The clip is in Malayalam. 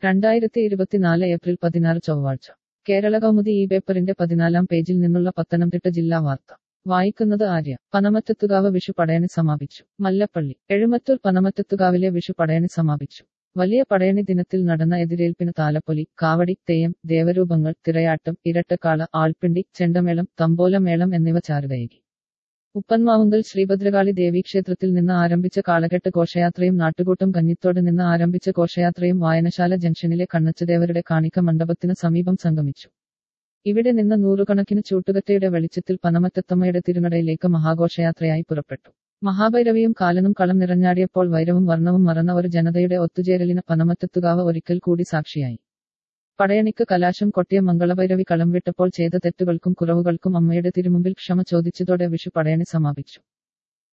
രണ്ടായിരത്തി ഇരുപത്തിനാല് ഏപ്രിൽ പതിനാറ് ചൊവ്വാഴ്ച കേരള കൗമുദി ഈ പേപ്പറിന്റെ പതിനാലാം പേജിൽ നിന്നുള്ള പത്തനംതിട്ട ജില്ലാ വാർത്ത വായിക്കുന്നത് ആര്യ പനമറ്റത്തുകാവ് വിഷു പടയണി സമാപിച്ചു മല്ലപ്പള്ളി എഴുമറ്റൂർ പനമറ്റത്തുകാവിലെ വിഷു പടയണി സമാപിച്ചു വലിയ പടയണി ദിനത്തിൽ നടന്ന എതിരേൽപ്പിന് താലപ്പൊലി കാവടി തെയ്യം ദേവരൂപങ്ങൾ തിറയാട്ടം ഇരട്ടക്കാള ആൾപ്പിണ്ടി ചെണ്ടമേളം തമ്പോലമേളം എന്നിവ ചാരുതയേകി ഉപ്പന്മാവുങ്കൽ ശ്രീഭദ്രകാളി ദേവീക്ഷേത്രത്തിൽ നിന്ന് ആരംഭിച്ച കാളകെട്ട് ഘോഷയാത്രയും നാട്ടുകൂട്ടം കഞ്ഞിത്തോട് നിന്ന് ആരംഭിച്ച ഘോഷയാത്രയും വായനശാല ജംഗ്ഷനിലെ കണ്ണച്ചദേവരുടെ കാണിക്ക മണ്ഡപത്തിന് സമീപം സംഗമിച്ചു ഇവിടെ നിന്ന് നൂറുകണക്കിന് ചൂട്ടുകറ്റയുടെ വെളിച്ചത്തിൽ പനമറ്റത്തമ്മയുടെ തിരുനടയിലേക്ക് മഹാഘോഷയാത്രയായി പുറപ്പെട്ടു മഹാഭൈരവിയും കാലനും കളം നിറഞ്ഞാടിയപ്പോൾ വൈരവും വർണ്ണവും മറന്ന ഒരു ജനതയുടെ ഒത്തുചേരലിന് പനമറ്റത്തുകാവ് ഒരിക്കൽ കൂടി സാക്ഷിയായി പടയണിക്ക് കലാശം കൊട്ടിയ മംഗളഭൈരവി കളം വിട്ടപ്പോൾ ചെയ്ത തെറ്റുകൾക്കും കുറവുകൾക്കും അമ്മയുടെ തിരുമുമ്പിൽ ക്ഷമ ചോദിച്ചതോടെ വിഷു പടയണി സമാപിച്ചു